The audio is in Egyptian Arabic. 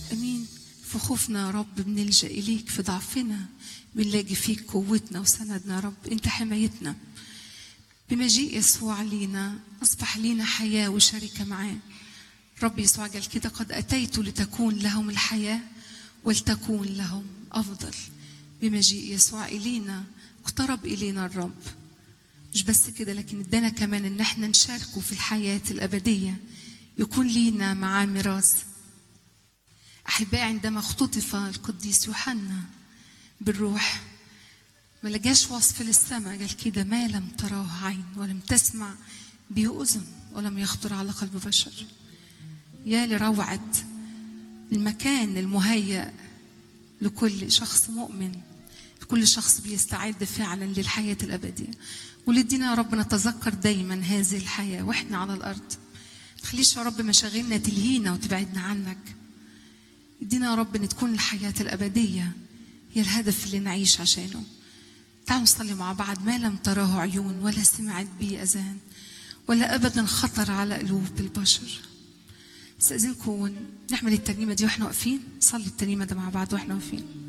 امين في خوفنا يا رب بنلجا اليك في ضعفنا بنلاقي فيك قوتنا وسندنا يا رب انت حمايتنا بمجيء يسوع لينا اصبح لينا حياه وشركه معاه رب يسوع قال كده قد اتيت لتكون لهم الحياه ولتكون لهم افضل بمجيء يسوع الينا اقترب الينا الرب مش بس كده لكن ادانا كمان ان احنا نشاركه في الحياه الابديه يكون لينا معاه ميراث احبائي عندما اختطف القديس يوحنا بالروح ما لقاش وصف للسماء قال كده ما لم تراه عين ولم تسمع به اذن ولم يخطر على قلب بشر يا لروعه المكان المهيأ لكل شخص مؤمن لكل شخص بيستعد فعلا للحياة الأبدية ولدينا يا رب نتذكر دايما هذه الحياة وإحنا على الأرض تخليش يا رب مشاغلنا تلهينا وتبعدنا عنك ادينا يا رب ان تكون الحياة الأبدية هي الهدف اللي نعيش عشانه تعالوا نصلي مع بعض ما لم تراه عيون ولا سمعت به أذان ولا أبدا خطر على قلوب البشر استأذنكم نعمل الترنيمة دي واحنا واقفين نصلي الترنيمة ده مع بعض واحنا واقفين